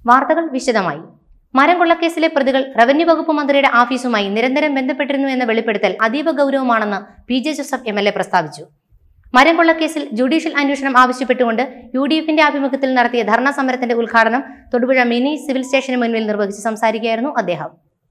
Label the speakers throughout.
Speaker 1: വാർത്തകൾ വിശദമായി മരം കൊള്ളക്കേസിലെ പ്രതികൾ റവന്യൂ വകുപ്പ് മന്ത്രിയുടെ ഓഫീസുമായി നിരന്തരം ബന്ധപ്പെട്ടിരുന്നു എന്ന വെളിപ്പെടുത്തൽ അതീവ ഗൗരവമാണെന്ന് P J Joseph M L A പ്രസ്താവിച്ചു മരം കൊള്ളക്കേസിൽ ജുഡീഷ്യൽ അന്വേഷണം ആവശ്യപ്പെട്ടുകൊണ്ട് യു ഡി എഫിന്റെ ആഭിമുഖ്യത്തിൽ നടത്തിയ ധർണാ സമരത്തിന്റെ ഉദ്ഘാടനം തൊടുപുഴ മിനി സിവിൽ സ്റ്റേഷന് മുൻപിൽ നിർവഹിച്ച് സംസാരിക്കുകയായിരുന്നു അദ്ദേഹം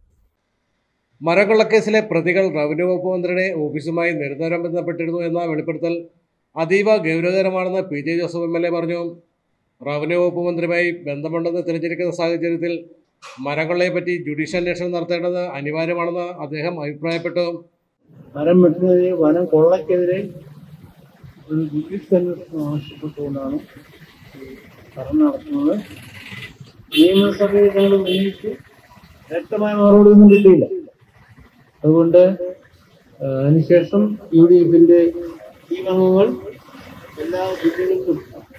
Speaker 2: മരക്കൊള്ളക്കേസിലെ പ്രതികൾ റവന്യൂ വകുപ്പ് മന്ത്രിയുടെ ഓഫീസുമായി നിരന്തരം ബന്ധപ്പെട്ടിരുന്നു എന്ന വെളിപ്പെടുത്തൽ അതീവ ഗൗരവകരമാണെന്ന് P J Joseph M L A പറഞ്ഞു റവന്യൂ വകുപ്പ് മന്ത്രിയുമായി ബന്ധമുണ്ടെന്ന് തിരഞ്ഞെടുക്കുന്ന സാഹചര്യത്തിൽ മരക്കൊള്ളയെപ്പറ്റി ജുഡീഷ്യൽ അന്വേഷണം നടത്തേണ്ടത് അനിവാര്യമാണെന്ന് അദ്ദേഹം അഭിപ്രായപ്പെട്ടു
Speaker 3: മരം വെട്ടുന്നതിന് വനം കൊള്ളക്കെതിരെ ഒരു ജുഡീഷ്യൽ അന്വേഷണം ആവശ്യപ്പെട്ടുകൊണ്ടാണ് ഈ ധർണ നടത്തുന്നത് നിയമസഭയിൽ ഞങ്ങൾ ഉന്നയിച്ച് വ്യക്തമായ മറുപടി ഒന്നും കിട്ടിയില്ല അതുകൊണ്ട് ആ, അതിനുശേഷം യു ഡി എഫിന്റെ ടീം അംഗങ്ങൾ എല്ലാ ജില്ലകളിലും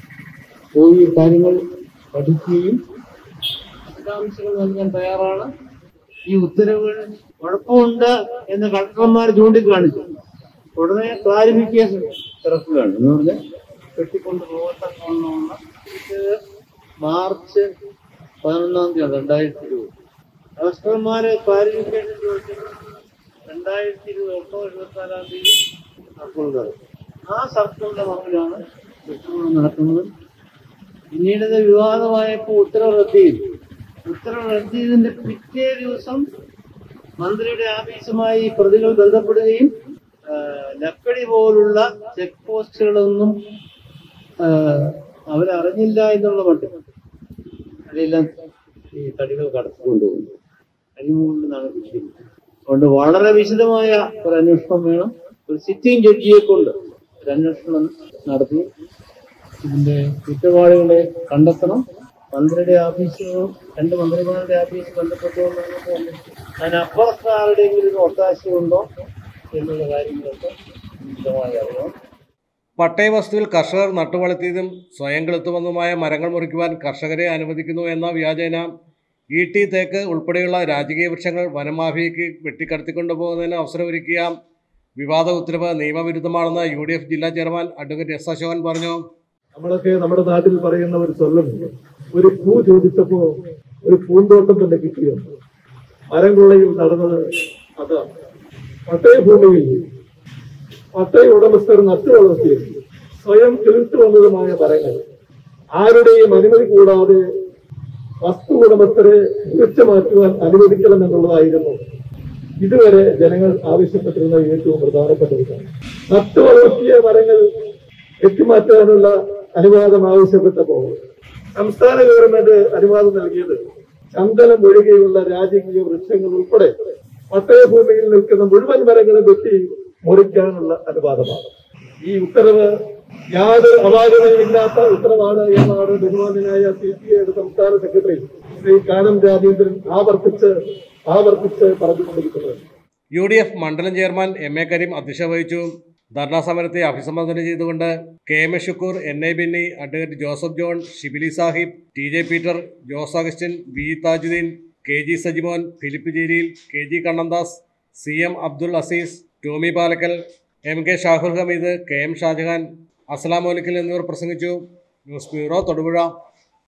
Speaker 3: പോയി ഈ കാര്യങ്ങൾ പഠിക്കുകയും വിശദാംശങ്ങൾ നൽകാൻ തയ്യാറാണ് ഈ ഉത്തരവുകൾ കുഴപ്പമുണ്ട് എന്ന് കളക്ടർമാർ ചൂണ്ടിക്കാണിച്ചു ഉടനെ ക്ലാരിഫിക്കേഷൻ ഇറക്കുകയാണ് എന്ന് പറഞ്ഞാൽ വെട്ടിക്കൊണ്ട് പോകത്തക്കവണ്ണമുള്ള ഇത് മാർച്ച് പതിനൊന്നാം തീയതി രണ്ടായിരത്തി ഇരുപത് കളക്ടർമാര് ക്ലാരിഫിക്കേഷൻ ചോദിച്ചത് രണ്ടായിരത്തി ഇരുപത് ഒക്ടോബർ ഇരുപത്തിനാലാം തീയതി സർക്കിൾ നടക്കും ആ സർക്കിളിന്റെ മറവിലാണ് വെട്ടുകൾ നടക്കുന്നത് പിന്നീട് ഇത് വിവാദമായപ്പോൾ ഉത്തരവ് റദ്ദ് ചെയ്തു ഉത്തരവ് റദ്ദ് ചെയ്തതിന്റെ പിറ്റേ ദിവസം മന്ത്രിയുടെ ഓഫീസുമായി പ്രതികൾ ബന്ധപ്പെടുകയും ആ, ലക്കടി പോലുള്ള ചെക്ക് പോസ്റ്റുകളൊന്നും ആ, അവരറിഞ്ഞില്ല എന്നുള്ള മട്ടിൽ അതെല്ലാം ഈ തടികൾ കടത്തിക്കൊണ്ടുപോകുന്നു അരിമുകൊണ്ടെന്നാണ് വിഷയം അതുകൊണ്ട് വളരെ വിശദമായ ഒരു അന്വേഷണം വേണം ഒരു സിറ്റിംഗ് ജഡ്ജിയെ കൊണ്ട് ഒരു അന്വേഷണം നടത്തി ഇതിന്റെ കുറ്റവാളികളെ കണ്ടെത്തണം മന്ത്രിയുടെ ഓഫീസോ രണ്ട് മന്ത്രിമാരുടെ ഓഫീസ് ബന്ധപ്പെട്ടുകൊണ്ടാണ് അതിനപ്പുറത്ത് ആരുടെയെങ്കിലും ഒരു ഒത്താശയുണ്ടോ എന്നുള്ള കാര്യങ്ങളൊക്കെ വിശദമായി അറിയാം
Speaker 2: പട്ടയ വസ്തുവിൽ കർഷകർ നട്ടുവളർത്തിയതും സ്വയം കെളുത്തുവന്നുമായ മരങ്ങൾ മുറിക്കുവാൻ കർഷകരെ അനുവദിക്കുന്നു എന്ന വ്യാജേന ഈട്ടി തേക്ക് ഉൾപ്പെടെയുള്ള രാജകീയ വൃക്ഷങ്ങൾ വനമാഫിയയ്ക്ക് വെട്ടിക്കടത്തിക്കൊണ്ടുപോകുന്നതിന് അവസരമൊരുക്കിയ വിവാദ ഉത്തരവ് നിയമവിരുദ്ധമാണെന്ന് യു ഡി എഫ് ജില്ലാ ചെയർമാൻ അഡ്വക്കേറ്റ് എസ് അശോകൻ പറഞ്ഞു
Speaker 4: നമ്മളൊക്കെ നമ്മുടെ നാട്ടിൽ പറയുന്ന ഒരു ചൊല്ലുണ്ട് ഒരു പൂ ചോദിച്ചപ്പോ ഒരു പൂന്തോട്ടം തന്നെ കിട്ടിയുണ്ട് മരം കൊള്ളയിൽ നടന്നത് അതാണ് പട്ടയ ഭൂമിയിൽ പട്ടയ ഉടമസ്ഥർ നട്ടു വളർത്തിയത് സ്വയം കിളിർത്തു വന്നതുമായ മരങ്ങൾ ആരുടെയും അനുമതി കൂടാതെ വസ്തു ഉടമസ്ഥരെ മുറിച്ചു മാറ്റുവാൻ അനുവദിക്കണം എന്നുള്ളതായിരുന്നു ഇതുവരെ ജനങ്ങൾ ആവശ്യപ്പെട്ടിരുന്ന ഏറ്റവും പ്രധാനപ്പെട്ട ഒരു കാര്യം നട്ടു വളർത്തിയ മരങ്ങൾ വെട്ടിമാറ്റാനുള്ള അനുവാദം ആവശ്യപ്പെട്ടപ്പോൾ സംസ്ഥാന ഗവൺമെന്റ് അനുവാദം നൽകിയത് ചന്ദനം ഒഴികെയുള്ള രാജകീയ വൃക്ഷങ്ങൾ ഉൾപ്പെടെ പട്ടയഭൂമിയിൽ നിൽക്കുന്ന മുഴുവൻ മരങ്ങളും വെട്ടി മുറിക്കാനുള്ള അനുവാദമാണ് ഈ ഉത്തരവ് യാതൊരു അപാകതയുമില്ലാത്ത ഉത്തരവാണ് എന്നാണ് ബഹുമാനായ സി പി ഐയുടെ സംസ്ഥാന സെക്രട്ടറി ശ്രീ കാനം രാജേന്ദ്രൻ ആവർത്തിച്ച് ആവർത്തിച്ച് പറഞ്ഞുകൊണ്ടിരിക്കുന്നത്
Speaker 2: യു ഡി എഫ് മണ്ഡലം ചെയർമാൻ എം എ കരീം അധ്യക്ഷത വഹിച്ചു ധർണാ സമരത്തെ അഭിസംബോധന ചെയ്തുകൊണ്ട് K M A Shukoor N A Binny advocate Joseph John Shibili Sahib T J Peter Jose Augustine V Thajudheen K G Sajimon Philip Jaleel K G Kannandas C M Abdul Azeez Tommy Palakkal M K Shahul Hameed K M Shajahan Aslam Olickal എന്നിവർ പ്രസംഗിച്ചു news bureau Thodupuzha